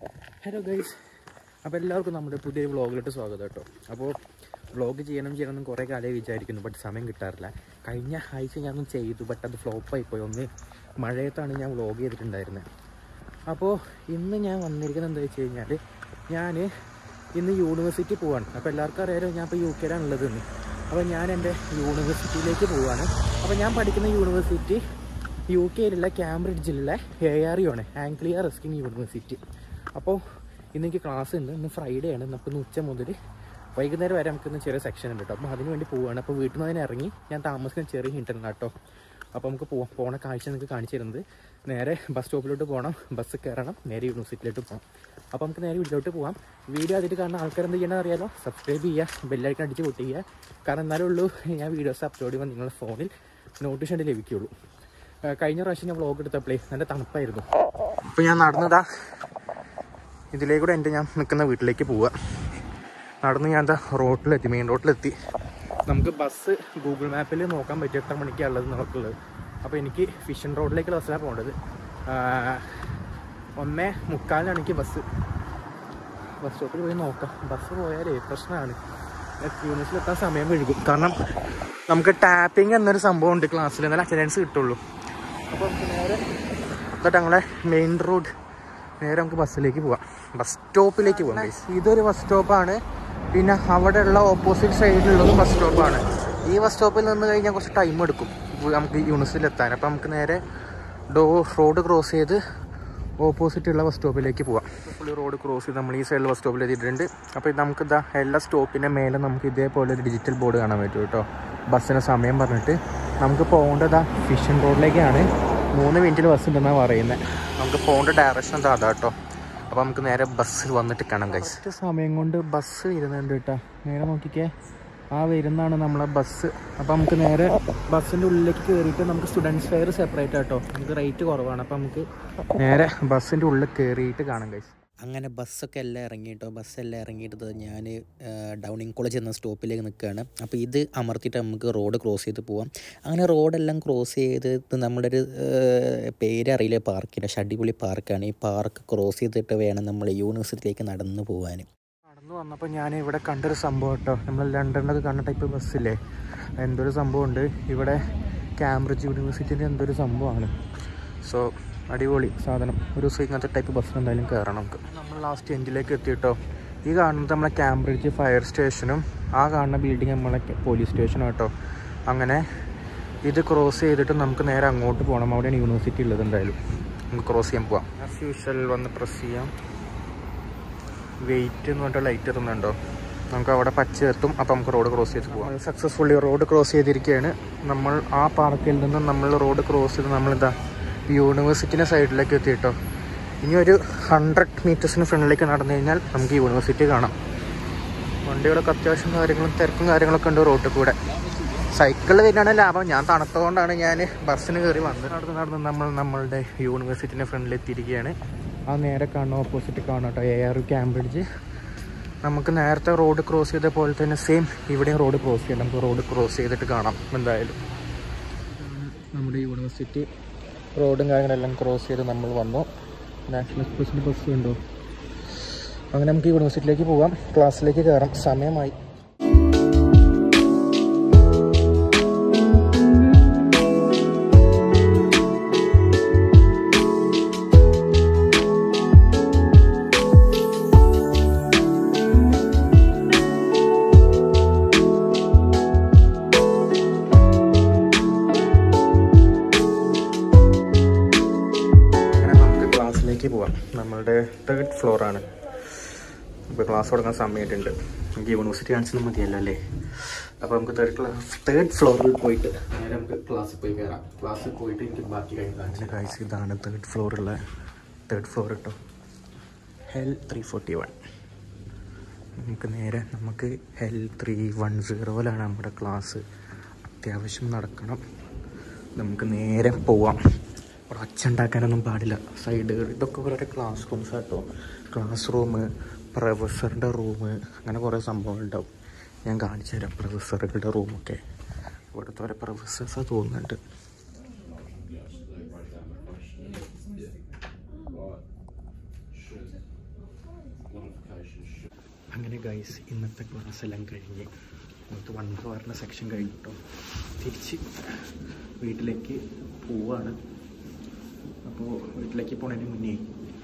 Hello guys അപ്പോൾ എല്ലാവർക്കും നമ്മുടെ പുതിയ വ്ളോഗിലോട്ട് സ്വാഗതം കേട്ടോ അപ്പോൾ വ്ളോഗ് ചെയ്യണം ചെയ്യണം എന്ന് കുറേ കാലമായി വിചാരിക്കുന്നു ബട്ട് സമയം കിട്ടാറില്ല കഴിഞ്ഞ ആഴ്ച ഞാനൊന്ന് ചെയ്തു ബട്ട് അത് ഫ്ലോപ്പായി പോയി ഒന്ന് മഴയത്താണ് ഞാൻ വ്ളോഗ് ചെയ്തിട്ടുണ്ടായിരുന്നത് അപ്പോൾ ഇന്ന് ഞാൻ വന്നിരിക്കുന്നത് എന്താ വെച്ച് കഴിഞ്ഞാൽ ഞാൻ ഇന്ന് യൂണിവേഴ്സിറ്റി പോവാണ് അപ്പോൾ എല്ലാവർക്കും അറിയാലോ ഞാൻ ഇപ്പോൾ യു കെയിലാണുള്ളത് ഇന്ന് അപ്പോൾ ഞാൻ എൻ്റെ യൂണിവേഴ്സിറ്റിയിലേക്ക് പോവാണ് അപ്പോൾ ഞാൻ പഠിക്കുന്ന യൂണിവേഴ്സിറ്റി യു കെയിലുള്ള ക്യാംബ്രിഡ്ജിലുള്ള എ ആർ യു ആണ് ആംഗ്ലിയ റെസ്കിങ് യൂണിവേഴ്സിറ്റി അപ്പോൾ ഇന്ന് എനിക്ക് ക്ലാസ് ഉണ്ട് ഇന്ന് ഫ്രൈഡേ ആണ് നമുക്ക് ഇന്ന് ഉച്ച മുതൽ വൈകുന്നേരം വരെ നമുക്ക് ഇന്ന് ചെറിയ സെക്ഷൻ ഉണ്ട് കേട്ടോ അപ്പോൾ അതിന് വേണ്ടി പോവുകയാണ് അപ്പോൾ വീട്ടിൽ നിന്ന് തന്നെ ഇറങ്ങി ഞാൻ താമസിക്കുന്ന ചെറിയ ഹിൻറ്റൻ കേട്ടോ അപ്പോൾ നമുക്ക് പോവാം പോണ കാഴ്ച നിങ്ങൾക്ക് കാണിച്ചു തരുന്നത് നേരെ ബസ് സ്റ്റോപ്പിലോട്ട് പോകണം ബസ് കയറണം നേരെ യൂണിവേഴ്സിറ്റിയിലോട്ട് പോകാം അപ്പോൾ നമുക്ക് നേരെ വീട്ടിലോട്ട് പോകാം വീഡിയോ ആദ്യമായിട്ട് കാണുന്ന ആൾക്കാർ എന്ത് ചെയ്യണമെന്ന് അറിയാലോ സബ്സ്ക്രൈബ് ചെയ്യുക ബെല്ലൈക്കൺ അടിച്ച് പൊട്ടിക്കുക കാരണം എന്നാലേ ഉള്ളൂ ഞാൻ വീഡിയോസ് അപ്ലോഡ് ചെയ്യുമ്പോൾ നിങ്ങളുടെ ഫോണിൽ നോട്ടിഫിക്കേഷൻ ലഭിക്കുകയുള്ളൂ ആ, കഴിഞ്ഞ പ്രാവശ്യം ഞാൻ വ്ളോഗ് എടുത്തപ്പോഴേ നല്ല തണുപ്പായിരുന്നു അപ്പോൾ ഞാൻ നടന്നതാ ഇതിലേക്കൂടെ എൻ്റെ ഞാൻ നിൽക്കുന്ന വീട്ടിലേക്ക് പോവുക നടന്ന് ഞാൻ എന്താ റോഡിലെത്തി മെയിൻ റോഡിലെത്തി നമുക്ക് ബസ് ഗൂഗിൾ മാപ്പിൽ നോക്കാൻ പറ്റും എത്ര മണിക്കാണ് ഉള്ളത് നമുക്കുള്ളത് അപ്പോൾ എനിക്ക് ഫിഷൻ റോഡിലേക്ക് ബസ്സിലാണ് പോകേണ്ടത് ആ, ഒന്നേ മുക്കാലിനാണ് എനിക്ക് ബസ് ബസ് സ്റ്റോപ്പിൽ പോയി നോക്കാം ബസ് പോയാലേ പ്രശ്നമാണ് യൂണിവേഴ്സിൽ എത്താൻ സമയം വഴുകും കാരണം നമുക്ക് ടാപ്പിംഗ് എന്നൊരു സംഭവം ഉണ്ട് ക്ലാസ്സിൽ എന്നാലും അറ്റൻഡൻസ് കിട്ടുള്ളൂ അപ്പോൾ നമുക്ക് നേരെ എന്നിട്ട് ഞങ്ങളെ മെയിൻ റോഡ് നേരെ നമുക്ക് ബസ്സിലേക്ക് പോവാം ബസ് സ്റ്റോപ്പിലേക്ക് പോവാം guys. ഇതൊരു ബസ് സ്റ്റോപ്പാണ് പിന്നെ അവിടെയുള്ള ഓപ്പോസിറ്റ് സൈഡിലുള്ളത് ബസ് സ്റ്റോപ്പാണ് ഈ ബസ് സ്റ്റോപ്പിൽ നിന്ന് കഴിഞ്ഞാൽ കുറച്ച് ടൈം എടുക്കും ഇപ്പൊ നമുക്ക് യൂണിവേഴ്സിറ്റിയിൽ എത്താൻ അപ്പോൾ നമുക്ക് നേരെ ഡോ റോഡ് ക്രോസ് ചെയ്ത് ഓപ്പോസിറ്റ് ഉള്ള ബസ് സ്റ്റോപ്പിലേക്ക് പോവാം ഫുള്ളി റോഡ് ക്രോസ് ചെയ്ത് നമ്മൾ ഈ സൈഡിൽ ബസ് സ്റ്റോപ്പിൽ എത്തിയിട്ടുണ്ട് അപ്പോൾ ഇത് നമുക്ക് ഇതാ എല്ലാ സ്റ്റോപ്പിൻ്റെ മേലെ നമുക്ക് ഇതേപോലെ ഒരു ഡിജിറ്റൽ ബോർഡ് കാണാൻ പറ്റും കേട്ടോ ബസ്സിന് സമയം പറഞ്ഞിട്ട് നമുക്ക് പോകേണ്ടത് ഫിഷൻ റോഡിലേക്കാണ് മൂന്ന് മിനിറ്റിൽ ബസ് ഉണ്ടെന്നാണ് പറയുന്നത് നമുക്ക് പോകേണ്ട ഡയറക്ഷൻ എന്താ അതാ കേട്ടോ അപ്പോൾ നമുക്ക് നേരെ ബസ്സിൽ വന്നിട്ട് കാണാം കഴിച്ച് സമയം കൊണ്ട് ബസ് വരുന്നുണ്ട് കേട്ടോ നേരെ നോക്കിക്കേ ആ വരുന്നതാണ് നമ്മളെ ബസ് അപ്പോൾ നമുക്ക് നേരെ ബസ്സിൻ്റെ ഉള്ളിലേക്ക് കയറിയിട്ട് നമുക്ക് സ്റ്റുഡൻസ് ഫെയർ സെപ്പറേറ്റ് ആട്ടോ നമുക്ക് റേറ്റ് കുറവാണ് അപ്പോൾ നമുക്ക് നേരെ ബസ്സിൻ്റെ ഉള്ളിൽ കയറിയിട്ട് കാണാം കഴിച്ച് അങ്ങനെ ബസ്സൊക്കെ എല്ലാം ഇറങ്ങിയിട്ടോ ബസ്സെല്ലാം ഇറങ്ങിയിട്ട് ഞാൻ ഡൗണിങ് കോളേജ് എന്ന സ്റ്റോപ്പിലേക്ക് നിൽക്കുകയാണ് അപ്പോൾ ഇത് അമർത്തിയിട്ട് നമുക്ക് റോഡ് ക്രോസ് ചെയ്ത് പോവാം അങ്ങനെ റോഡെല്ലാം ക്രോസ് ചെയ്ത് ഇത് നമ്മുടെ ഒരു ഏഹ്, പേരറിയില്ല പാർക്കിൻ്റെ പക്ഷെ അടിപൊളി പാർക്കാണ് ഈ പാർക്ക് ക്രോസ് ചെയ്തിട്ട് വേണം നമ്മൾ യൂണിവേഴ്സിറ്റിയിലേക്ക് നടന്നു പോകാൻ നടന്നു വന്നപ്പോൾ ഞാൻ ഇവിടെ കണ്ടൊരു സംഭവം കേട്ടോ നമ്മൾ ലണ്ടനിലൊക്കെ കണ്ട ടൈപ്പ് ബസ്സില്ലേ എന്തൊരു സംഭവമുണ്ട് ഇവിടെ കാംബ്രിഡ്ജ് യൂണിവേഴ്സിറ്റിൻ്റെ എന്തൊരു സംഭവമാണ് സോ അടിപൊളി സാധനം ഒരു ദിവസം ഇങ്ങനത്തെ ടൈപ്പ് ബസ്സിൽ എന്തായാലും കയറണം നമുക്ക് നമ്മൾ ലാസ്റ്റ് എൻഡിലേക്ക് എത്തിയിട്ടോ ഈ കാണുന്നത് നമ്മളെ കാംബ്രിഡ്ജ് ഫയർ സ്റ്റേഷനും ആ കാണുന്ന ബിൽഡിംഗ് നമ്മളെ പോലീസ് സ്റ്റേഷനും കേട്ടോ അങ്ങനെ ഇത് ക്രോസ് ചെയ്തിട്ട് നമുക്ക് നേരെ അങ്ങോട്ട് പോകണം അവിടെയാണ് യൂണിവേഴ്സിറ്റി ഉള്ളത് എന്തായാലും നമുക്ക് ക്രോസ് ചെയ്യാൻ പോവാം ആസ് യൂഷ്വൽ വന്ന് പ്രസ് ചെയ്യാം വെയിറ്റ് എന്ന് പറഞ്ഞിട്ട് ലൈറ്റ് എത്തുന്നുണ്ടോ നമുക്ക് അവിടെ പച്ച എത്തും അപ്പം നമുക്ക് റോഡ് ക്രോസ് ചെയ്ത് പോകാം സക്സസ്ഫുള്ളി റോഡ് ക്രോസ് ചെയ്തിരിക്കുകയാണ് നമ്മൾ ആ പാർക്കിൽ നിന്ന് നമ്മൾ റോഡ് ക്രോസ് ചെയ്ത് നമ്മളിതാ യൂണിവേഴ്സിറ്റിൻ്റെ സൈഡിലേക്ക് എത്തിയിട്ടോ ഇനി ഒരു ഹൺഡ്രഡ് മീറ്റേഴ്സിന് ഫ്രണ്ടിലേക്ക് നടന്നു കഴിഞ്ഞാൽ നമുക്ക് യൂണിവേഴ്സിറ്റി കാണാം വണ്ടികളൊക്കെ അത്യാവശ്യം കാര്യങ്ങളും തിരക്കും കാര്യങ്ങളൊക്കെ ഉണ്ട് റോട്ടിൽ കൂടെ സൈക്കിളിൽ വരുന്നതാണ് ലാഭം ഞാൻ തണുത്തതുകൊണ്ടാണ് ഞാൻ ബസ്സിന് കയറി വന്നത് നടന്ന് നടന്ന് നമ്മൾ നമ്മളുടെ യൂണിവേഴ്സിറ്റിൻ്റെ ഫ്രണ്ടിൽ എത്തിയിരിക്കുകയാണ് ആ നേരെ കാണുന്ന ഓപ്പോസിറ്റ് കാണാം കേട്ടോ എ ആർ ക്യാംബ്രിഡ്ജ് നമുക്ക് നേരത്തെ റോഡ് ക്രോസ് ചെയ്ത പോലെ തന്നെ സെയിം ഇവിടെയും റോഡ് ക്രോസ് ചെയ്യണം നമുക്ക് റോഡ് ക്രോസ് ചെയ്തിട്ട് കാണാം എന്തായാലും നമ്മുടെ യൂണിവേഴ്സിറ്റി റോഡും കാര്യങ്ങളെല്ലാം ക്രോസ് ചെയ്ത് നമ്മൾ വന്നു നാഷണൽ എക്സ്പ്രസിൻ്റെ ബസ് ഉണ്ടോ അങ്ങനെ നമുക്ക് യൂണിവേഴ്സിറ്റിയിലേക്ക് പോകാം ക്ലാസ്സിലേക്ക് കയറാം സമയമായി അങ്ങനെ നമുക്ക് ക്ലാസ്സിലേക്ക് പോവാം നമ്മളുടെ തേർഡ് ഫ്ലോറാണ് ഇപ്പോൾ ക്ലാസ് തുടങ്ങാൻ സമയമായിട്ടുണ്ട് നമുക്ക് യൂണിവേഴ്സിറ്റി കാണിച്ചാൽ മതിയല്ലോ അല്ലേ അപ്പോൾ നമുക്ക് തേർഡ് ക്ലാസ് തേർഡ് ഫ്ലോറിൽ പോയിട്ട് നേരെ നമുക്ക് ക്ലാസ്സിൽ പോയി കയറാം ക്ലാസ്സിൽ പോയിട്ട് എനിക്ക് ബാക്കി കഴിഞ്ഞ കാണിച്ച കാഴ്ച ഇതാണ് തേർഡ് ഫ്ലോറുള്ള തേർഡ് ഫ്ലോർ കേട്ടോ ഹെൽ ത്രീ ഫോർട്ടി വൺ നമുക്ക് നേരെ നമുക്ക് ഹെൽ ത്രീ വൺ സീറോയിലാണ് നമ്മുടെ ക്ലാസ് അത്യാവശ്യം നടക്കണം നമുക്ക് നേരെ പോവാം ഇവിടെ ഒച്ച ഉണ്ടാക്കാനൊന്നും പാടില്ല സൈഡുകൾ ഇതൊക്കെ ഓരോ ക്ലാസ് റൂംസ് കേട്ടോ ക്ലാസ് റൂം പ്രൊഫസറിൻ്റെ റൂം അങ്ങനെ കുറേ സംഭവം ഉണ്ടാവും ഞാൻ കാണിച്ചു തരാം പ്രൊഫസറുകളുടെ റൂമൊക്കെ ഇവിടുത്തെ ഓരോ പ്രൊഫസേഴ്സാണ് തോന്നുന്നുണ്ട് അങ്ങനെ ഗൈസ് ഇന്നത്തെ ക്ലാസ് എല്ലാം കഴിഞ്ഞ് ഇന്നത്തെ വൺ അവറിൻ്റെ സെക്ഷൻ കഴിഞ്ഞിട്ടോ തിരിച്ച് വീട്ടിലേക്ക് പോവാണ് അപ്പോൾ വീട്ടിലേക്ക് പോണതിന് മുന്നേ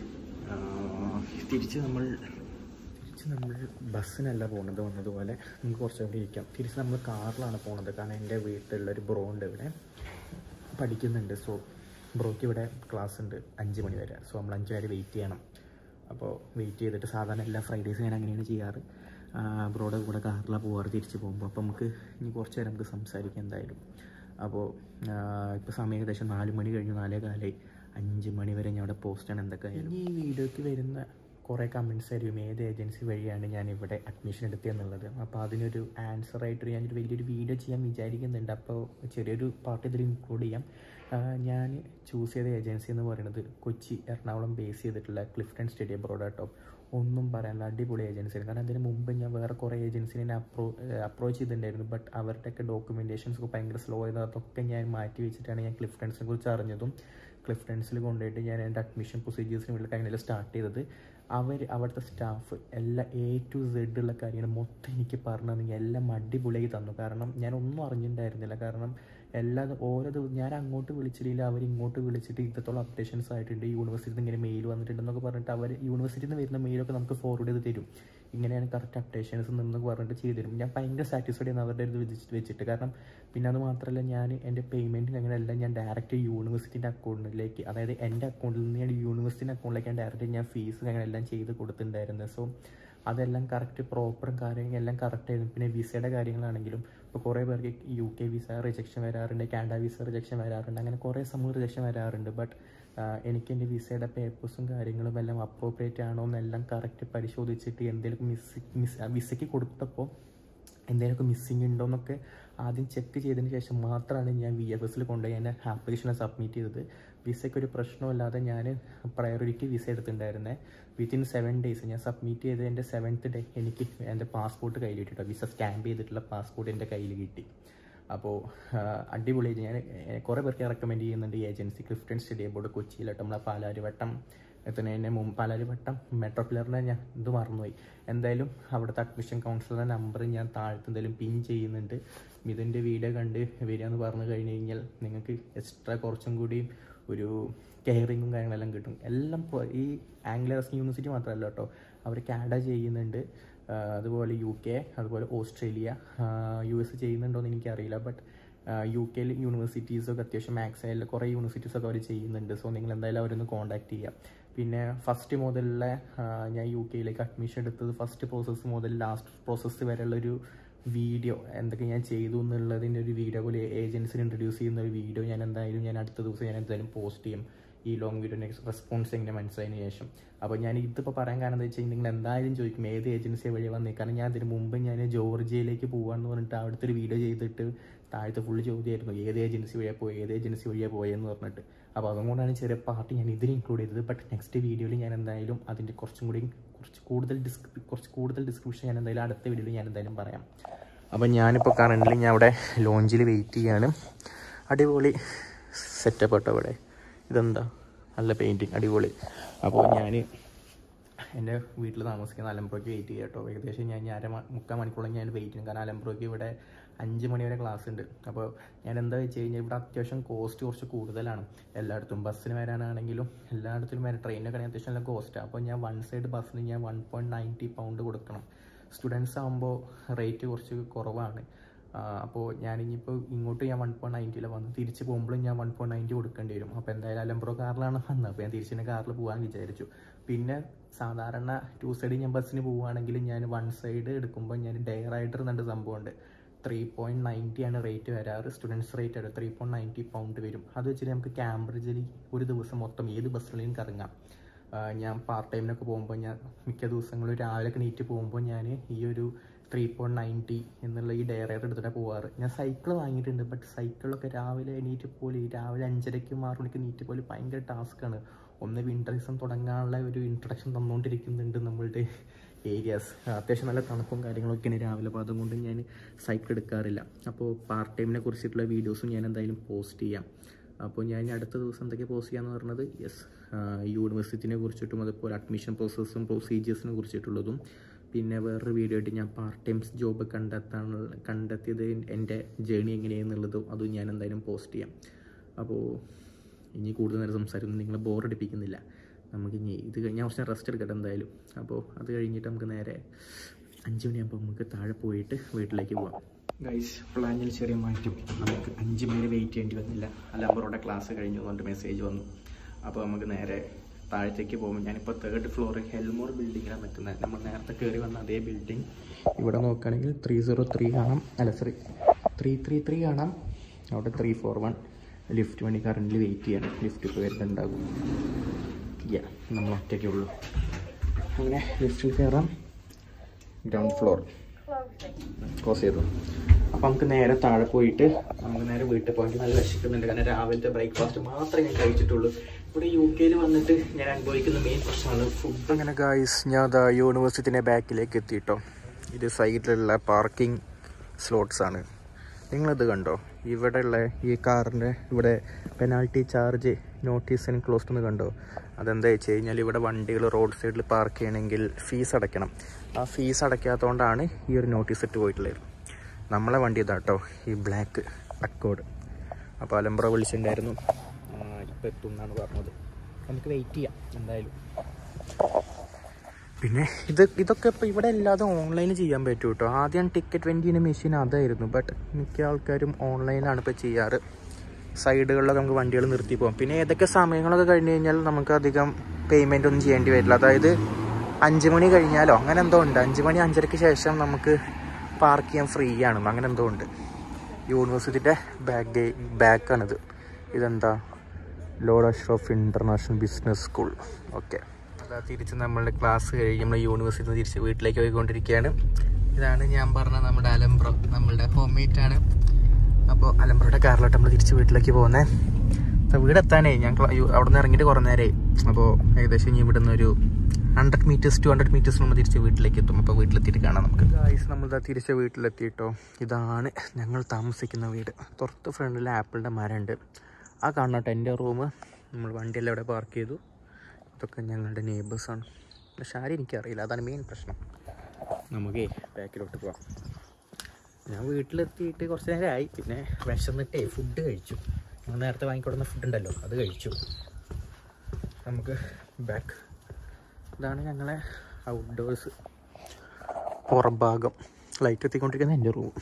ആ, തിരിച്ച് നമ്മൾ തിരിച്ച് നമ്മൾ ബസ്സിനല്ല പോകുന്നത് വന്നതുപോലെ നമുക്ക് കുറച്ച് അവിടെ ഇരിക്കാം തിരിച്ച് നമ്മൾ കാറിലാണ് പോകുന്നത് കാരണം എൻ്റെ വീട്ടിലുള്ളൊരു ബ്രോ ഉണ്ട് ഇവിടെ പഠിക്കുന്നുണ്ട് സോ ബ്രോയ്ക്ക് ഇവിടെ ക്ലാസ് ഉണ്ട് അഞ്ച് മണി വരെ സോ നമ്മൾ അഞ്ച് വരെ വെയിറ്റ് ചെയ്യണം അപ്പോൾ വെയിറ്റ് ചെയ്തിട്ട് സാധാരണ എല്ലാ ഫ്രൈഡേയ്സും ഞാൻ അങ്ങനെയാണ് ചെയ്യാറ് ബ്രോയുടെ കൂടെ കാറിലാണ് പോകാറ് തിരിച്ച് പോകുമ്പോൾ അപ്പോൾ നമുക്ക് ഇനി കുറച്ച് നേരം നമുക്ക് സംസാരിക്കാം എന്തായാലും അപ്പോൾ ഇപ്പോൾ സമയം ഏകദേശം നാല് മണി കഴിഞ്ഞു നാലേ കാലായി അഞ്ച് മണി വരെ ഞാൻ അവിടെ പോസ്റ്റാണ് എന്തൊക്കെ ആയാലും ഈ വീഡിയോയ്ക്ക് വരുന്ന കുറേ കമൻറ്റ്സ് ആയിരിക്കും ഏത് ഏജൻസി വഴിയാണ് ഞാൻ ഇവിടെ അഡ്മിഷൻ എടുത്തതെന്നുള്ളത് അപ്പോൾ അതിനൊരു ആൻസർ ആയിട്ട് ഞാനൊരു വലിയൊരു വീഡിയോ ചെയ്യാൻ വിചാരിക്കുന്നുണ്ട് അപ്പോൾ ചെറിയൊരു പാർട്ട് ഇതിൽ ഇൻക്ലൂഡ് ചെയ്യാം ആഹ് ഞാൻ ചൂസ് ചെയ്ത ഏജൻസി എന്ന് പറയുന്നത് കൊച്ചി എറണാകുളം ബേസ് ചെയ്തിട്ടുള്ള ക്ലിഫ്റ്റൺ സ്റ്റേഡിയം ബ്രോഡാട്ടോ ഒന്നും പറയാനില്ല അടിപൊളി ഏജൻസിയാണ് കാരണം അതിന് മുമ്പ് ഞാൻ വേറെ കുറേ ഏജൻസിനെ അപ്രോ അപ്രോച്ച് ചെയ്തിട്ടുണ്ടായിരുന്നു ബട്ട് അവരുടെയൊക്കെ ഡോക്യുമെൻറ്റേഷൻസ് ഒക്കെ ഭയങ്കര സ്ലോ ആയത് അതൊക്കെ ഞാൻ മാറ്റി വെച്ചിട്ടാണ് ഞാൻ ക്ലിഫ്റ്റൺസിനെ കുറിച്ച് അറിഞ്ഞതും ക്ലിഫ്റ്റൺസിൽ കൊണ്ടുപോയിട്ട് ഞാൻ എൻ്റെ അഡ്മിഷൻ പ്രൊസീജിയേഴ്സിന് വേണ്ടി കഴിഞ്ഞാൽ സ്റ്റാർട്ട് ചെയ്തത് അവർ അവിടുത്തെ സ്റ്റാഫ് എല്ലാ എ ടു സെഡ് ഉള്ള കാര്യങ്ങൾ മൊത്തം എനിക്ക് പറഞ്ഞു തന്നെ എല്ലാം അടിപൊളിയായി തന്നു കാരണം ഞാൻ ഒന്നും അറിഞ്ഞിട്ടുണ്ടായിരുന്നില്ല കാരണം എല്ലാ ഓരോ ദിവസം ഞാൻ അങ്ങോട്ട് വിളിച്ചിട്ടില്ല അവർ ഇങ്ങോട്ട് വിളിച്ചിട്ട് ഇത്രത്തോളം അപ്ഡേഷൻസ് ആയിട്ടുണ്ട് യൂണിവേഴ്സിറ്റിയിൽ നിന്ന് ഇങ്ങനെ മെയിൽ വന്നിട്ടുണ്ടെന്നൊക്കെ പറഞ്ഞിട്ട് അവർ യൂണിവേഴ്സിറ്റിയിൽ നിന്ന് വരുന്ന മെയിലൊക്കെ നമുക്ക് ഫോർവേഡ് ചെയ്ത് തരും ഇങ്ങനെയാണ് കറക്റ്റ് അപ്ഡേഷൻസ് നിന്നൊക്കെ പറഞ്ഞിട്ട് ചെയ്ത് തരും ഞാൻ ഭയങ്കര സാറ്റിസ്ഫൈഡ് ആണ് അവരുടെ ഇത് വെച്ചിട്ട് വെച്ചിട്ട് കാരണം പിന്നെ അത് മാത്രമല്ല ഞാൻ എൻ്റെ പേയ്മെൻറ്റിന് അങ്ങനെയല്ല ഞാൻ ഡയറക്റ്റ് യൂണിവേഴ്സിറ്റിൻ്റെ അക്കൗണ്ടിലേക്ക് അതായത് എൻ്റെ അക്കൗണ്ടിൽ നിന്ന് ഞാൻ യൂണിവേഴ്സിറ്റിൻ്റെ അക്കൗണ്ടിലേക്ക് ഞാൻ ഡയറക്റ്റ് ഞാൻ ഫീസ് അങ്ങനെ എല്ലാം ചെയ്ത് കൊടുത്തിട്ടുണ്ടായിരുന്നത് സോ അതെല്ലാം കറക്റ്റ് പ്രോപ്പറും കാര്യങ്ങളും എല്ലാം കറക്റ്റായിരുന്നു പിന്നെ വിസയുടെ കാര്യങ്ങളാണെങ്കിലും ഇപ്പോൾ കുറേ പേർക്ക് യു കെ വിസ റിജക്ഷൻ വരാറുണ്ട് കാനഡ വിസ റിജക്ഷൻ വരാറുണ്ട് അങ്ങനെ കുറേ സമയം റിജക്ഷൻ വരാറുണ്ട് ബട്ട് എനിക്ക് എൻ്റെ വിസയുടെ പേപ്പേഴ്സും കാര്യങ്ങളും എല്ലാം അപ്രോപ്രിയേറ്റ് ആണോ എന്നെല്ലാം കറക്റ്റ് പരിശോധിച്ചിട്ട് എന്തെങ്കിലും മിസ് മിസ് വിസയ്ക്ക് കൊടുത്തപ്പോൾ എന്തെങ്കിലുമൊക്കെ മിസ്സിങ് ഉണ്ടോ എന്നൊക്കെ ആദ്യം ചെക്ക് ചെയ്തതിന് ശേഷം മാത്രമാണ് ഞാൻ വി എഫ് എസിൽ കൊണ്ടുപോയി എൻ്റെ ആപ്ലിക്കേഷൻ സബ്മിറ്റ് ചെയ്തത് വിസയ്ക്ക് ഒരു പ്രശ്നമില്ലാതെ ഞാൻ പ്രയോറിറ്റി വിസ എടുത്തിട്ടുണ്ടായിരുന്നത് വിത്തിൻ സെവൻ ഡേയ്സ് ഞാൻ സബ്മിറ്റ് ചെയ്ത് എൻ്റെ സെവൻത്ത് ഡേ എനിക്ക് എൻ്റെ പാസ്പോർട്ട് കയ്യിൽ കിട്ടിട്ടോ വിസ സ്കാൻ ചെയ്തിട്ടുള്ള പാസ്പോർട്ട് എൻ്റെ കയ്യിൽ കിട്ടി അപ്പോൾ അടിപൊളി ഞാൻ കുറേ പേർക്ക് റെക്കമെൻഡ് ചെയ്യുന്നുണ്ട് ഈ ഏജൻസി ക്ലിഫ്റ്റൺ സ്റ്റേഡിയം ബോർഡ് കൊച്ചിയിലോട്ട് നമ്മളെ പാലാരിവട്ടം എത്തുന്നതിന് മുമ്പ് പാലാരിവട്ടം മെട്രോ പില്ലറിനെ ഞാൻ ഇത് മറന്നുപോയി എന്തായാലും അവിടുത്തെ അഡ്മിഷൻ കൗൺസിലറുടെ നമ്പർ ഞാൻ താഴത്ത് എന്തായാലും പിൻ ചെയ്യുന്നുണ്ട് ഇതിൻ്റെ വീഡിയോ കണ്ട് വരിക എന്ന് പറഞ്ഞു കഴിഞ്ഞ് കഴിഞ്ഞാൽ നിങ്ങൾക്ക് എക്സ്ട്രാ കുറച്ചും കൂടി ഒരു കെയറിങ്ങും കാര്യങ്ങളെല്ലാം കിട്ടും എല്ലാം പോ- ഈ ആംഗ്ലസ് യൂണിവേഴ്സിറ്റി മാത്രമല്ല കേട്ടോ അവർ കാനഡ ചെയ്യുന്നുണ്ട് ആ, അതുപോലെ യു കെ അതുപോലെ ഓസ്ട്രേലിയ യു എസ് ചെയ്യുന്നുണ്ടോ എന്ന് എനിക്കറിയില്ല ബട്ട് യു കെയിൽ യൂണിവേഴ്സിറ്റീസൊക്കെ അത്യാവശ്യം മാക്സ് ആയാലും കുറേ യൂണിവേഴ്സിറ്റീസൊക്കെ അവർ ചെയ്യുന്നുണ്ട് സോ നിങ്ങൾ എന്തായാലും അവരൊന്ന് കോൺടാക്ട് ചെയ്യാം പിന്നെ ഫസ്റ്റ് മുതലുള്ള ആ, ഞാൻ യു കെയിലേക്ക് അഡ്മിഷൻ എടുത്തത് ഫസ്റ്റ് പ്രോസസ്സ് മുതൽ ലാസ്റ്റ് പ്രോസസ്സ് വരെയുള്ളൊരു വീഡിയോ എന്തൊക്കെ ഞാൻ ചെയ്തു എന്നുള്ളതിൻ്റെ ഒരു വീഡിയോ പോലെ ഏജൻസിന് ഇൻട്രൊഡ്യൂസ് ചെയ്യുന്ന ഒരു വീഡിയോ ഞാൻ എന്തായാലും ഞാൻ അടുത്ത ദിവസം ഞാൻ എന്തായാലും പോസ്റ്റ് ചെയ്യും ഈ ലോങ് വീഡിയോൻ്റെ റെസ്പോൺസ് എങ്ങനെ മനസ്സിലായതിനു ശേഷം അപ്പോൾ ഞാൻ ഇതിപ്പോൾ പറയാൻ കാരണം എന്താ വെച്ചാൽ നിങ്ങൾ എന്തായാലും ചോദിക്കും ഏത് ഏജൻസി വഴി വന്നേ കാരണം ഞാൻ അതിന് മുമ്പ് ഞാൻ ജോർജിയയിലേക്ക് പോകാമെന്ന് പറഞ്ഞിട്ട് അവിടുത്തെ ഒരു വീഡിയോ ചെയ്തിട്ട് താഴത്തെ ഫുള്ള് ചോദ്യമായിരുന്നു ഏത് ഏജൻസി വഴിയാണ് പോയി ഏത് ഏജൻസി വഴിയാണ് പോയെന്ന് പറഞ്ഞിട്ട് അപ്പോൾ അതുകൊണ്ടാണ് ചെറിയ പാർട്ട് ഞാൻ ഇതിൽ ഇൻക്ലൂഡ് ചെയ്തത് ബട്ട് നെക്സ്റ്റ് വീഡിയോയിൽ ഞാൻ എന്തായാലും അതിൻ്റെ കുറച്ചും കൂടി കുറച്ച് കൂടുതൽ ഡിസ്ക്രി കുറച്ച് കൂടുതൽ ഡിസ്ക്രിപ്ഷൻ ഞാൻ എന്തായാലും അടുത്ത വീഡിയോയിൽ ഞാൻ എന്തായാലും പറയാം അപ്പം ഞാനിപ്പോൾ കറൻ്റ് ഞാൻ അവിടെ ലോഞ്ചിൽ വെയിറ്റ് ചെയ്യാണ് അടിപൊളി സെറ്റപ്പ് കേട്ടോ ഇവിടെ ഇതെന്താ നല്ല പെയിൻറ്റിങ് അടിപൊളി അപ്പോൾ ഞാൻ എൻ്റെ വീട്ടിൽ താമസിക്കുന്ന അലംബ്രോയ്ക്ക് വെയിറ്റ് ചെയ്യാം കേട്ടോ ഏകദേശം ഞാൻ ഇനി അര മ- മുക്കാൽ മണിക്കൂറോളം ഞാൻ വെയിറ്റ് ചെയ്യും കാരണം അലംബ്രോയ്ക്ക് ഇവിടെ അഞ്ച് മണി വരെ ക്ലാസ് ഉണ്ട് അപ്പോൾ ഞാൻ എന്താ വെച്ച് കഴിഞ്ഞാൽ ഇവിടെ അത്യാവശ്യം കോസ്റ്റ് കുറച്ച് കൂടുതലാണ് എല്ലായിടത്തും ബസ്സിന് വരാനാണെങ്കിലും എല്ലായിടത്തും വരാൻ ട്രെയിനൊക്കെ ആണെങ്കിൽ അത്യാവശ്യം നല്ല കോസ്റ്റാണ് അപ്പോൾ ഞാൻ വൺ സൈഡ് ബസ്സിന് ഞാൻ വൺ പോയിൻറ്റ് നയൻറ്റി പൗണ്ട് കൊടുക്കണം സ്റ്റുഡൻസ് ആകുമ്പോൾ റേറ്റ് കുറച്ച് കുറവാണ് അപ്പോൾ ഞാനിനിയിപ്പോൾ ഇങ്ങോട്ട് ഞാൻ വൺ പോയിൻറ്റ് നയൻറ്റിയിലാണ് വന്ന് തിരിച്ച് പോകുമ്പോഴും ഞാൻ വൺ പോയിൻറ്റ് നയൻറ്റി കൊടുക്കേണ്ടി വരും അപ്പോൾ എന്തായാലും അലംബ്രോ കാറിലാണ് വന്നത് അപ്പോൾ ഞാൻ തിരിച്ചിൻ്റെ കാറിൽ പോകാൻ വിചാരിച്ചു പിന്നെ സാധാരണ ടു സൈഡ് ഞാൻ ബസ്സിന് പോവുകയാണെങ്കിൽ ഞാൻ വൺ സൈഡ് എടുക്കുമ്പോൾ ഞാൻ ഡേ റൈഡർ എന്നുണ്ട് സംഭവമുണ്ട് ത്രീ പോയിൻറ്റ് നയൻറ്റി ആണ് റേറ്റ് വരാറ് സ്റ്റുഡൻസ് റേറ്റ് ആണ് ത്രീ പോയിൻറ്റ് നയൻറ്റി പൗണ്ട് വരും അത് വെച്ചിട്ട് നമുക്ക് കാംബ്രിഡ്ജിൽ ഒരു ദിവസം മൊത്തം ഏത് ബസ്സിലും കറങ്ങാം ആ, ഞാൻ പാർട്ട് ടൈമിനൊക്കെ പോകുമ്പോൾ ഞാൻ മിക്ക ദിവസങ്ങളും രാവിലെ എണീറ്റ് പോകുമ്പോൾ ഞാൻ ഈ ഒരു ത്രീ പോയിൻറ്റ് നയൻറ്റി എന്നുള്ള ഈ ഡയറൈഡർ എടുത്തിട്ടാണ് പോവാറ് ഞാൻ സൈക്കിൾ വാങ്ങിയിട്ടുണ്ട് ബട്ട് സൈക്കിളൊക്കെ രാവിലെ എണീറ്റ് പോലെ രാവിലെ അഞ്ചരയ്ക്കും ആറ് മണിക്ക് എണീറ്റ് പോലെ ഭയങ്കര ടാസ്ക്കാണ് ഒന്ന് വിൻ്റർ സീസൺ തുടങ്ങാനുള്ള ഒരു ഇൻട്രഡക്ഷൻ തന്നുകൊണ്ടിരിക്കുന്നുണ്ട് നമ്മളുടെ ഏരിയാസ് അത്യാവശ്യം നല്ല തണുപ്പും കാര്യങ്ങളൊക്കെയാണ് രാവിലെ അപ്പോൾ അതുകൊണ്ട് ഞാൻ സൈക്കിൾ എടുക്കാറില്ല അപ്പോൾ പാർട്ട് ടൈമിനെ കുറിച്ചിട്ടുള്ള വീഡിയോസും ഞാൻ എന്തായാലും പോസ്റ്റ് ചെയ്യാം അപ്പോൾ ഞാൻ ഇനി അടുത്ത ദിവസം എന്തൊക്കെ പോസ്റ്റ് ചെയ്യാന്ന് പറഞ്ഞത് യെസ് യൂണിവേഴ്സിറ്റിനെ കുറിച്ചിട്ടും അതുപോലെ അഡ്മിഷൻ പ്രോസസ്സും പ്രൊസീജിയേഴ്സിനെ കുറിച്ചിട്ടുള്ളതും പിന്നെ വേറൊരു വീഡിയോ ആയിട്ട് ഞാൻ പാർട്ട് ടൈം ജോബ് കണ്ടെത്താൻ കണ്ടെത്തിയത് എൻ്റെ ജേണി എങ്ങനെയാണെന്നുള്ളതും അതും ഞാൻ എന്തായാലും പോസ്റ്റ് ചെയ്യാം അപ്പോൾ ഇനി കൂടുതൽ നേരം സംസാരിക്കുന്നു നിങ്ങളെ ബോറടിപ്പിക്കുന്നില്ല നമുക്ക് ഇനി ഇത് കഴിഞ്ഞാൽ കുറച്ച് റെസ്റ്റ് എടുക്കട്ടെ എന്തായാലും അപ്പോൾ അത് കഴിഞ്ഞിട്ട് നമുക്ക് നേരെ അഞ്ച് മണിയാകുമ്പോൾ നമുക്ക് താഴെ പോയിട്ട് വീട്ടിലേക്ക് പോകാം ഗൈസ് പ്ലാനിൽ ചെറിയ മാറ്റം നമുക്ക് അഞ്ച് മണി വെയിറ്റ് ചെയ്യേണ്ടി വന്നില്ല അലാമ്പറോടെ ക്ലാസ് കഴിഞ്ഞു എന്നുകൊണ്ട് മെസ്സേജ് വന്നു അപ്പോൾ നമുക്ക് നേരെ താഴത്തേക്ക് പോകുമ്പോൾ ഞാനിപ്പോൾ തേർഡ് ഫ്ലോർ ഹെൽമോർ ബിൽഡിങ്ങിലാണ് നിൽക്കുന്നത് നമ്മൾ നേരത്തെ കയറി വന്ന അതേ ബിൽഡിംഗ് ഇവിടെ നോക്കുകയാണെങ്കിൽ ത്രീ സീറോ ത്രീ കാണാം അല്ല സോറി ത്രീ ത്രീ ത്രീ കാണാം അവിടെ ത്രീ ഫോർ വൺ ലിഫ്റ്റ് വേണ്ടി കറണ്ടിൽ വെയിറ്റ് ചെയ്യണം ലിഫ്റ്റ് ഇപ്പോൾ വരുന്നുണ്ടാകും യാ നമ്മൾ ഒറ്റയ്ക്കേ ഉള്ളൂ അങ്ങനെ ലിഫ്റ്റിൽ കയറാം ഗ്രൗണ്ട് ഫ്ലോർ ക്ലോസ് ചെയ്തു അപ്പം നമുക്ക് നേരെ താഴെ പോയിട്ട് നമുക്ക് നേരെ വീട്ടിൽ പോയിട്ട് നല്ല വിശക്കുന്നുണ്ട് കാരണം രാവിലത്തെ ബ്രേക്ക്ഫാസ്റ്റ് മാത്രമേ ഞാൻ കഴിച്ചിട്ടുള്ളൂ ഇവിടെ യു കെയിൽ വന്നിട്ട് ഞാൻ അനുഭവിക്കുന്ന മെയിൻ പ്രശ്നമാണ് ഫുഡ് അങ്ങനെ ഗായ്സ് ഞാൻ അതാ യൂണിവേഴ്സിറ്റിൻ്റെ ബാക്കിലേക്ക് എത്തിയിട്ടോ ഇത് സൈഡിലുള്ള പാർക്കിംഗ് സ്ലോട്ട്സ് ആണ് നിങ്ങളിത് കണ്ടോ ഇവിടെയുള്ള ഈ കാറിൻ്റെ ഇവിടെ penalty charge notice and closed എന്ന് കണ്ടോ അതെന്താ വെച്ച് കഴിഞ്ഞാൽ ഇവിടെ വണ്ടികൾ റോഡ് സൈഡിൽ പാർക്ക് ചെയ്യണമെങ്കിൽ ഫീസ് അടയ്ക്കണം ആ ഫീസ് അടയ്ക്കാത്തതുകൊണ്ടാണ് ഈ ഒരു നോട്ടീസ് ഇട്ട് പോയിട്ടുള്ളത് നമ്മളെ വണ്ടി ഇതാട്ടോ ഈ ബ്ലാക്ക് അക്കോഡ് അപ്പോൾ അലംബ്ര വിളിച്ചിട്ടുണ്ടായിരുന്നു ഇപ്പോൾ എത്തും എന്നാണ് പറഞ്ഞത് നമുക്ക് വെയിറ്റ് ചെയ്യാം എന്തായാലും പിന്നെ ഇത് ഇതൊക്കെ ഇപ്പോൾ ഇവിടെ അല്ലാതെ ഓൺലൈനിൽ ചെയ്യാൻ പറ്റും കേട്ടോ ആദ്യം ടിക്കറ്റ് വെൻറ്റിൻ്റെ മെഷീൻ അതായിരുന്നു ബട്ട് മിക്ക ആൾക്കാരും ഓൺലൈനിലാണ് ഇപ്പോൾ ചെയ്യാറ് സൈഡുകളിലൊക്കെ നമുക്ക് വണ്ടികൾ നിർത്തി പോകാം പിന്നെ ഏതൊക്കെ സമയങ്ങളൊക്കെ കഴിഞ്ഞ് കഴിഞ്ഞാൽ നമുക്ക് അധികം പേയ്മെൻ്റ് ഒന്നും ചെയ്യേണ്ടി വരില്ല അതായത് അഞ്ച് മണി കഴിഞ്ഞാലോ അങ്ങനെ എന്തോ ഉണ്ട് അഞ്ച് മണി അഞ്ചരയ്ക്ക് ശേഷം നമുക്ക് പാർക്ക് ചെയ്യാൻ ഫ്രീ ആണ് അങ്ങനെ എന്തോ ഉണ്ട് യൂണിവേഴ്സിറ്റിയുടെ ബാക്ക് ബാക്കാണിത് ഇതെന്താ Lord Ashcroft international business school okay അതാ തിരിച്ച് നമ്മളുടെ ക്ലാസ് കഴിഞ്ഞ് നമ്മൾ യൂണിവേഴ്സിറ്റി തിരിച്ച് വീട്ടിലേക്ക് പോയിക്കൊണ്ടിരിക്കുകയാണ് ഇതാണ് ഞാൻ പറഞ്ഞ നമ്മുടെ അലംബ്രോ നമ്മളുടെ ഹോം മേറ്റ് ആണ് അപ്പോൾ അലംബ്രയുടെ കാറിലോട്ട് നമ്മൾ തിരിച്ച് വീട്ടിലേക്ക് പോകുന്നത് അപ്പോൾ വീടെത്താനേ ഞാൻ ക്ലാ- യു- അവിടെ നിന്ന് ഇറങ്ങിയിട്ട് കുറേ നേരമായി അപ്പോൾ ഏകദേശം ഇനി ഇവിടുന്ന് ഒരു hundred metres two hundred metres നമ്മൾ തിരിച്ച് വീട്ടിലേക്ക് എത്തും അപ്പോൾ വീട്ടിലെത്തിയിട്ട് കാണാം നമുക്ക് ഗായ്സ് നമ്മളിതാ തിരിച്ച് വീട്ടിലെത്തിയിട്ടോ ഇതാണ് ഞങ്ങൾ താമസിക്കുന്ന വീട് പുറത്ത് ഫ്രണ്ടിൽ ആപ്പിളിൻ്റെ മരമുണ്ട് ആ കാണട്ടോ എൻ്റെ റൂം നമ്മൾ വണ്ടിയെല്ലാം ഇവിടെ പാർക്ക് ചെയ്തു ഇതൊക്കെ ഞങ്ങളുടെ നെയ്ബേഴ്സാണ് പക്ഷെ ആരും എനിക്കറിയില്ല അതാണ് മെയിൻ പ്രശ്നം നമുക്കേ ബാക്കിലോട്ട് പോവാം ഞാൻ വീട്ടിലെത്തിയിട്ട് കുറച്ച് നേരമായി പിന്നെ വിശന്നിട്ടേ ഫുഡ് കഴിച്ചു ഞങ്ങൾ നേരത്തെ വാങ്ങിക്കൊടുന്ന ഫുഡ് ഉണ്ടല്ലോ അത് കഴിച്ചു നമുക്ക് ബാക്ക് ഇതാണ് ഞങ്ങളെ ഔട്ട്ഡോഴ്സ് പുറംഭാഗം ലൈറ്റ് എത്തിക്കൊണ്ടിരിക്കുന്ന എൻ്റെ റൂം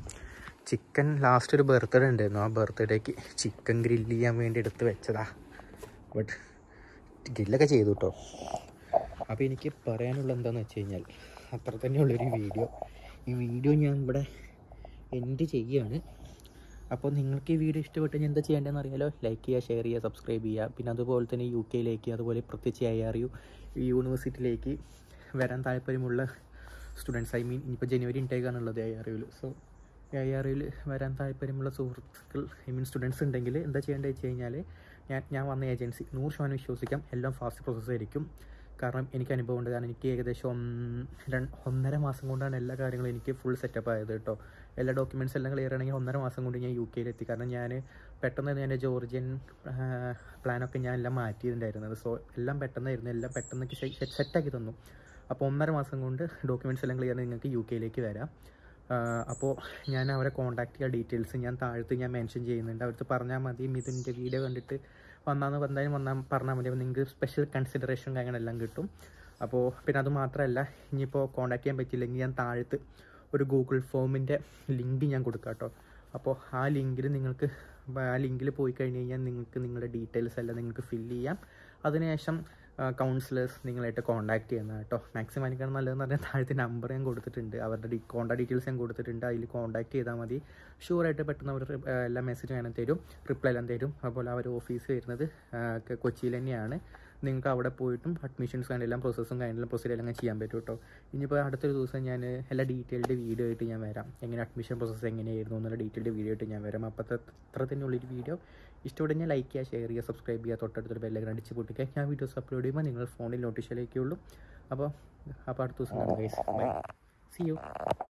ചിക്കൻ ലാസ്റ്റ് ഒരു ബർത്ത്ഡേ ഉണ്ടായിരുന്നു ആ ബർത്ത്ഡേക്ക് ചിക്കൻ ഗ്രില്ല് ചെയ്യാൻ വേണ്ടി എടുത്ത് വെച്ചതാ ബട്ട് ഗ്രില്ലൊക്കെ ചെയ്തു കേട്ടോ അപ്പോൾ എനിക്ക് പറയാനുള്ള എന്താണെന്ന് വെച്ച് കഴിഞ്ഞാൽ അത്ര തന്നെയുള്ളൊരു വീഡിയോ ഈ വീഡിയോ ഞാൻ ഇവിടെ എൻഡ് ചെയ്യുകയാണ് അപ്പോൾ നിങ്ങൾക്ക് ഈ വീഡിയോ ഇഷ്ടപ്പെട്ട് ഞാൻ എന്താ ചെയ്യേണ്ടതെന്ന് അറിയാലോ ലൈക്ക് ചെയ്യുക ഷെയർ ചെയ്യുക സബ്സ്ക്രൈബ് ചെയ്യുക പിന്നെ അതുപോലെ തന്നെ യു കെയിലേക്ക് അതുപോലെ പ്രത്യേകിച്ച് ഐ ആർ യു യൂണിവേഴ്സിറ്റിയിലേക്ക് വരാൻ താല്പര്യമുള്ള സ്റ്റുഡൻസ് ഐ മീൻ ഇനിയിപ്പോൾ ജനുവരി ഇൻടേക്കാണുള്ളത് ഐ ആർ യുവിൽ സോ ഐ ആർ യുവിൽ വരാൻ താല്പര്യമുള്ള സുഹൃത്തുക്കൾ ഐ മീൻ സ്റ്റുഡൻസ് ഉണ്ടെങ്കിൽ എന്താ ചെയ്യേണ്ടത് വെച്ച് കഴിഞ്ഞാൽ ഞാൻ ഞാൻ വന്ന ഏജൻസി നൂറ് ശതമാനം വിശ്വസിക്കാം എല്ലാം ഫാസ്റ്റ് പ്രോസസ്സ് ആയിരിക്കും കാരണം എനിക്ക് അനുഭവം ഉണ്ട് കാരണം എനിക്ക് ഏകദേശം ഒന്ന് രണ്ട് ഒന്നര മാസം കൊണ്ടാണ് എല്ലാ കാര്യങ്ങളും എനിക്ക് ഫുൾ സെറ്റപ്പ് ആയത് കേട്ടോ എല്ലാ ഡോക്യുമെൻറ്റ്സ് എല്ലാം ക്ലിയർ ആണെങ്കിൽ ഒന്നര മാസം കൊണ്ട് ഞാൻ യു കെയിലെത്തി കാരണം ഞാൻ പെട്ടെന്ന് തന്നെ എൻ്റെ ജോർജിയൻ പ്ലാനൊക്കെ ഞാൻ എല്ലാം മാറ്റിയിട്ടുണ്ടായിരുന്നത് സോ എല്ലാം പെട്ടെന്നായിരുന്നു എല്ലാം പെട്ടെന്ന് സെറ്റാക്കി തന്നു അപ്പോൾ ഒന്നര മാസം കൊണ്ട് ഡോക്യുമെൻറ്റ്സ് എല്ലാം ക്ലിയർ നിങ്ങൾക്ക് യു കെയിലേക്ക് വരാം അപ്പോൾ ഞാൻ അവരെ കോൺടാക്ട് ചെയ്യുക ഡീറ്റെയിൽസ് ഞാൻ താഴത്ത് ഞാൻ മെൻഷൻ ചെയ്യുന്നുണ്ട് അവർക്ക് പറഞ്ഞാൽ മതി ഇതിൻ്റെ വീഡിയോ കണ്ടിട്ട് വന്നാന്ന് എന്തായാലും വന്നാൽ പറഞ്ഞാൽ മതി അപ്പോൾ നിങ്ങൾക്ക് സ്പെഷ്യൽ കൺസിഡറേഷൻ കാര്യങ്ങളെല്ലാം കിട്ടും അപ്പോൾ പിന്നെ അത് മാത്രമല്ല ഇനിയിപ്പോൾ കോൺടാക്ട് ചെയ്യാൻ പറ്റിയില്ലെങ്കിൽ ഞാൻ താഴത്ത് ഒരു ഗൂഗിൾ ഫോമിൻ്റെ ലിങ്ക് ഞാൻ കൊടുക്കാം കേട്ടോ അപ്പോൾ ആ ലിങ്കിൽ നിങ്ങൾക്ക് ആ ലിങ്കിൽ പോയി കഴിഞ്ഞ് കഴിഞ്ഞാൽ നിങ്ങൾക്ക് നിങ്ങളുടെ ഡീറ്റെയിൽസ് എല്ലാം നിങ്ങൾക്ക് ഫില്ല് ചെയ്യാം അതിനുശേഷം കൗൺസിലേഴ്സ് നിങ്ങളായിട്ട് കോൺടാക്ട് ചെയ്യുന്നത് കേട്ടോ മാക്സിമം എനിക്കാണ് നല്ലതെന്ന് പറഞ്ഞാൽ താഴത്തെ നമ്പർ ഞാൻ കൊടുത്തിട്ടുണ്ട് അവരുടെ ഡി കോൺടാക്ട് ഡീറ്റെയിൽസ് ഞാൻ കൊടുത്തിട്ടുണ്ട് അതിൽ കോൺടാക്ട് ചെയ്താൽ മതി ഷുവറായിട്ട് പെട്ടെന്ന് അവർ എല്ലാ മെസ്സേജും ഞാൻ തരും റിപ്ലൈ എല്ലാം തരും അതുപോലെ അവർ ഓഫീസ് വരുന്നത് ആ, ക- കൊച്ചിയിൽ തന്നെയാണ് നിങ്ങൾക്ക് അവിടെ പോയിട്ടും അഡ്മിഷൻസ് കാര്യങ്ങളും എല്ലാം പ്രോസസ്സും കാര്യങ്ങളും പ്രൊസീജിയർ എല്ലാം ചെയ്യാൻ പറ്റും കേട്ടോ ഇനിയിപ്പോൾ അടുത്തൊരു ദിവസം ഞാൻ എല്ലാ ഡീറ്റെയിൽഡ് വീഡിയോ ആയിട്ട് ഞാൻ വരാം എങ്ങനെ അഡ്മിഷൻ പ്രോസസ്സ് എങ്ങനെയായിരുന്നു എന്നുള്ള ഡീറ്റെയിൽഡ് വീഡിയോ ആയിട്ട് ഞാൻ വരാം അപ്പോൾ അത്ര തന്നെയുള്ളൊരു വീഡിയോ ഇഷ്ടപ്പെട്ട ഞാൻ ലൈക്ക് ചെയ്യുക ഷെയർ ചെയ്യുക സബ്സ്ക്രൈബ് ചെയ്യുക തൊട്ടടുത്തൊരു ബെല്ലൊക്കെ അടിച്ച് പൊട്ടിക്കുക ഞാൻ വീഡിയോസ് അപ്ലോഡ് ചെയ്യുമ്പോൾ നിങ്ങൾ ഫോണിൽ നോട്ടീസിലേക്കുള്ളൂ അപ്പോൾ അപ്പോൾ അടുത്ത ദിവസം കാണാം ഗൈസ് ബൈ സി യു